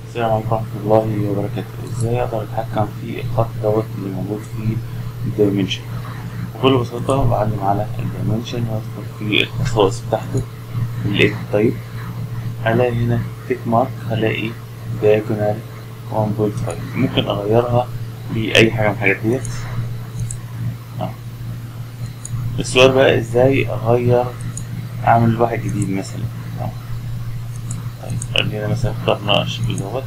السلام عليكم ورحمة الله وبركاته ازاي اقدر اتحكم في الخط دوت اللي موجود في الدايمنشن بكل بساطة بعلم على الدايمنشن وادخل في الخصائص بتاعته الايد طيب هلاقي هنا تيك مارك هلاقي diagonal 1.5 ممكن اغيرها بأي حاجة من الحاجات ديت اه السؤال بقى ازاي اغير اعمل واحد جديد مثلا اه طيب خلينا مثلا اخترنا الشكل دوت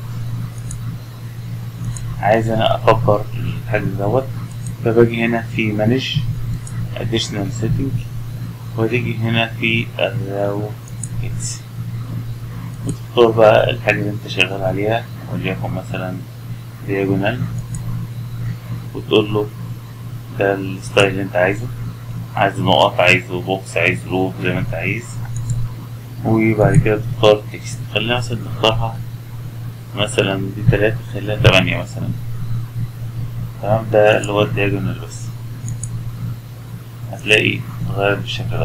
عايز انا اكبر الحجم دوت فباجي هنا في مانج additional setting وتيجي هنا في الراو كيتس وتختار بقى الحاجة اللي انت شغال عليها وليكن مثلا diagonal وتقول له ده الستايل اللي انت عايزه عايز نقط عايزه بوكس عايز روب زي ما انت عايز وبعد كده تختار تكست خلينا مثلا نختارها مثلا دي تلاتة خليها تمانية مثلا تمام ده اللي هو الدياجونال بس هتلاقي اتغير بالشكل دوت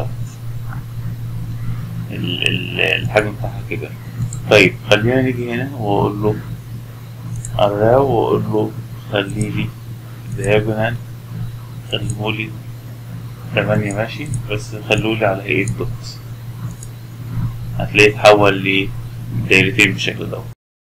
ال- ال- الحجم بتاعها كبر طيب خلينا نيجي هنا واقول له الراو واقول له خليلي دياجونال خليهولي تمانية ماشي بس خلولي على ايه دوت هتلاقيه اتحول لدايرتين بالشكل دوت